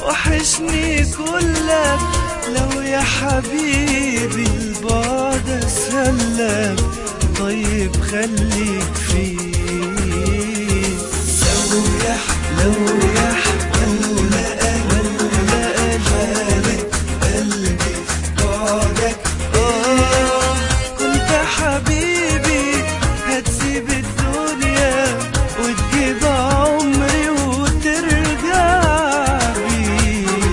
وحشني كلك لو يا حبيبي البعد اسهلك طيب خليك فيه لو يح لو يح ولا ولا حالك قلبي في بعدك آه كنت حبيبي هتسيب الدنيا وتجيب عمري وترجع بيه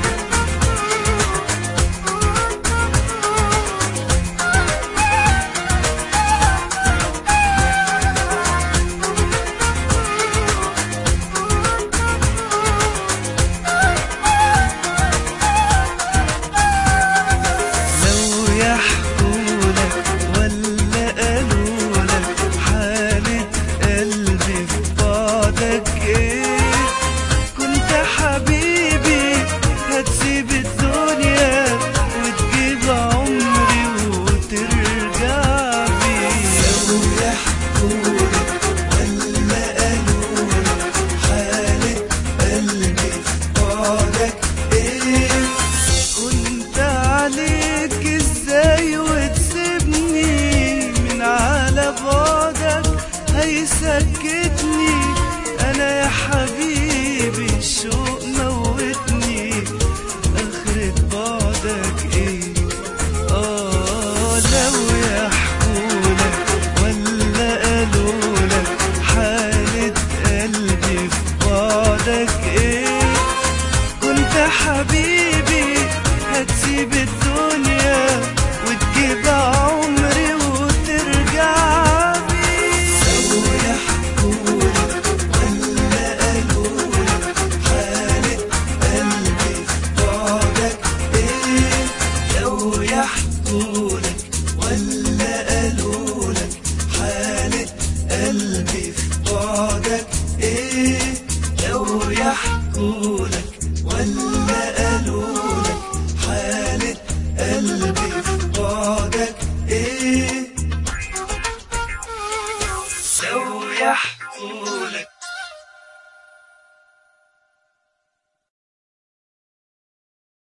لو يحكولك ولا قالولك حالة قلبي في بعدك ايه كنت حبيبي هتسيب الدنيا وتجيب عمري وترجع بيه لو يحكولك ولا قالولك حالة قلبي في بعدك ايه كنت عليك ازاي وتسيبني من على بعدك هيسكتني انا يا حبيبي الشوق موتني اخرة بعدك ايه اه لو يحكولك ولا قالولك حالة قلبي في بعدك ايه كنت حبيبي هتسيب الدنيا وتجيب عمري وترجع بيه لو يحكولك ولا قالولك حالة قلبي في بعدك ايه لو يحكولك ولا قالولك حالة قلبي في بعدك ايه لو يحكولك ولا قالولك حالة قلبي في بعدك